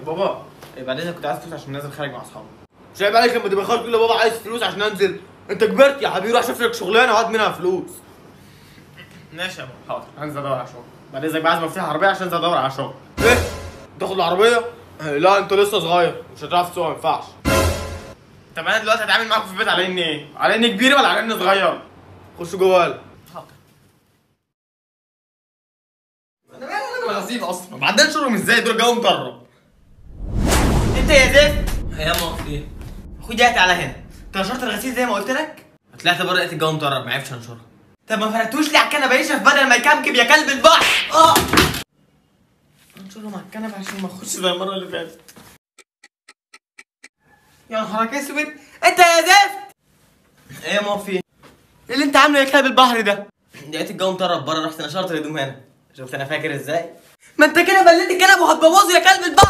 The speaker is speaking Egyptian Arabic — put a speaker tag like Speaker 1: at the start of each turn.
Speaker 1: بابا بعدين كنت عايز فلوس عشان نازل خارج مع اصحابي
Speaker 2: مش عيب عليك لما تبقى خارج تقول لبابا عايز فلوس عشان انزل انت كبرت يا حبيبي روح شوف لك شغلانه وهات منها فلوس
Speaker 1: ماشي يا بابا حاضر هنزل ادور على شغل بعدين اذنك بقى عايز مفتاح عربيه عشان انزل ادور على شغل
Speaker 2: ايه تاخد العربيه لا انت لسه صغير مش هتعرف تسوق ما ينفعش
Speaker 1: طب انا دلوقتي هتعامل معاكم في البيت على اني ايه؟ على اني كبير ولا على اني صغير؟
Speaker 2: خش جوه يلا
Speaker 1: حاضر انا مالي انا غسيل اصلا وبعدين شرهم ازاي دول جو مطرب انت يا زفت
Speaker 3: يا ما في ايه؟
Speaker 1: خد ياتي على هنا انت نشرت الغسيل زي ما قلت لك
Speaker 3: طلعت بره لقيت الجو مطرب ما عرفتش انشرها
Speaker 1: طب ما فرقتوش ليه على الكنبه يشرف بدل ما يكمكم يا كلب البحر اه انشرهم على الكنبه عشان ما اخش زي المره اللي فاتت يا نهارك اسود انت يا زفت
Speaker 3: ايه يا ما في ايه؟
Speaker 1: ايه اللي انت عامله يا كلب البحر ده
Speaker 3: لقيت الجو مطرب بره رحت نشرت الهدوم هنا
Speaker 1: شفت انا فاكر ازاي ما انت كده بليت الكنبه وهتبوظه يا كلب البحر